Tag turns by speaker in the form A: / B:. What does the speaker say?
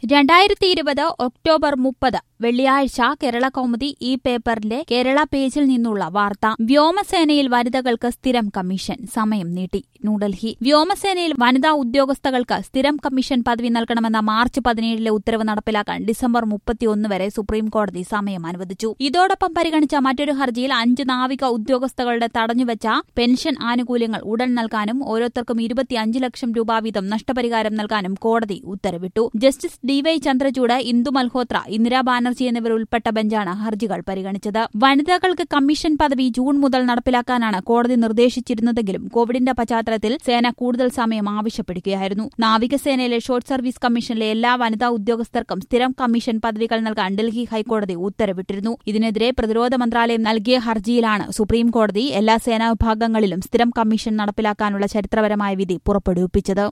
A: രണ്ടായിരത്തി ഇരുപത് ഒക്ടോബർ മുപ്പത് വെള്ളിയാഴ്ച കേരള കൗമുദി ഈ പേപ്പറിന്റെ കേരള പേജിൽ നിന്നുള്ള വാർത്ത വ്യോമസേനയിൽ വനിതകൾക്ക് സ്ഥിരം കമ്മീഷൻ സമയം നീട്ടി ന്യൂഡൽഹി വ്യോമസേനയിൽ വനിതാ ഉദ്യോഗസ്ഥകൾക്ക് സ്ഥിരം കമ്മീഷൻ പദവി നൽകണമെന്ന മാർച്ച് പതിനേഴിലെ ഉത്തരവ് നടപ്പിലാക്കാൻ ഡിസംബർ മുപ്പത്തിയൊന്ന് വരെ സുപ്രീംകോടതി സമയം അനുവദിച്ചു ഇതോടൊപ്പം പരിഗണിച്ച മറ്റൊരു ഹർജിയിൽ അഞ്ച് നാവിക ഉദ്യോഗസ്ഥകളുടെ തടഞ്ഞുവച്ച പെൻഷൻ ആനുകൂല്യങ്ങൾ ഉടൻ നൽകാനും ഓരോരുത്തർക്കും ഇരുപത്തിയഞ്ച് ലക്ഷം രൂപ വീതം നഷ്ടപരിഹാരം നൽകാനും കോടതി ഉത്തരവിട്ടു ജസ്റ്റിസ് ഡിവൈ ചന്ദ്രചൂഡ് ഇന്ദു മൽഹോത്ര ഇന്ദിരാ ബാനർജി എന്നിവരുൾപ്പെട്ട ബെഞ്ചാണ് ഹർജികൾ പരിഗണിച്ചത് വനിതകൾക്ക് കമ്മീഷൻ പദവി ജൂൺ മുതൽ നടപ്പിലാക്കാനാണ് കോടതി നിർദ്ദേശിച്ചിരുന്നതെങ്കിലും കോവിഡിന്റെ പശ്ചാത്തലത്തിൽ സേന കൂടുതൽ സമയം ആവശ്യപ്പെടുകയായിരുന്നു നാവികസേനയിലെ ഷോർട്ട് സർവീസ് കമ്മീഷനിലെ എല്ലാ വനിതാ ഉദ്യോഗസ്ഥർക്കും സ്ഥിരം കമ്മീഷൻ പദവികൾ നൽകാൻ ഡൽഹി ഹൈക്കോടതി ഉത്തരവിട്ടിരുന്നു ഇതിനെതിരെ പ്രതിരോധ മന്ത്രാലയം നൽകിയ ഹർജിയിലാണ് സുപ്രീംകോടതി എല്ലാ സേനാ വിഭാഗങ്ങളിലും സ്ഥിരം കമ്മീഷൻ നടപ്പിലാക്കാനുള്ള ചരിത്രപരമായ വിധി പുറപ്പെടുവിപ്പിച്ചത്